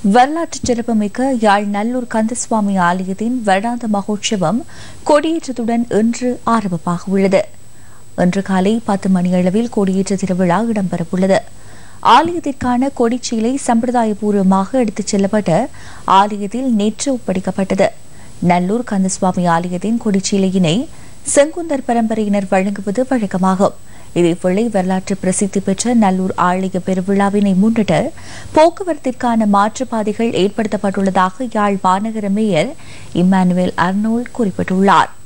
வரலாற்று சிறப்புமிக்க யாழ் நல்லூர் கந்தசுவாமி ஆலயத்தின் வருடாந்த மகோற்சவம் கொடியேற்றத்துடன் இன்று ஆரம்பமாக உள்ளது இன்று காலை பத்து மணியளவில் கொடியேற்ற திருவிழா இடம்பெறவுள்ளது ஆலயத்திற்கான கொடிச்சீலை சம்பிரதாயபூர்வமாக எடுத்துச் செல்லப்பட்டு ஆலயத்தில் நேற்று ஒப்படைக்கப்பட்டது நல்லூர் கந்தசுவாமி ஆலயத்தின் கொடிச்சீலையினை செங்குந்தர் பரம்பரையினர் வழங்குவது வழக்கமாகும் இதேவேளை வரலாற்று பிரசித்தி பெற்ற நல்லூர் ஆலய பெருவிழாவினை முன்னிட்டு போக்குவரத்திற்கான மாற்றுப்பாதைகள் ஏற்படுத்தப்பட்டுள்ளதாக யாழ் மாநகர மேயர் இம்மானுவேல் அர்னோல்ட் குறிப்பிட்டுள்ளார்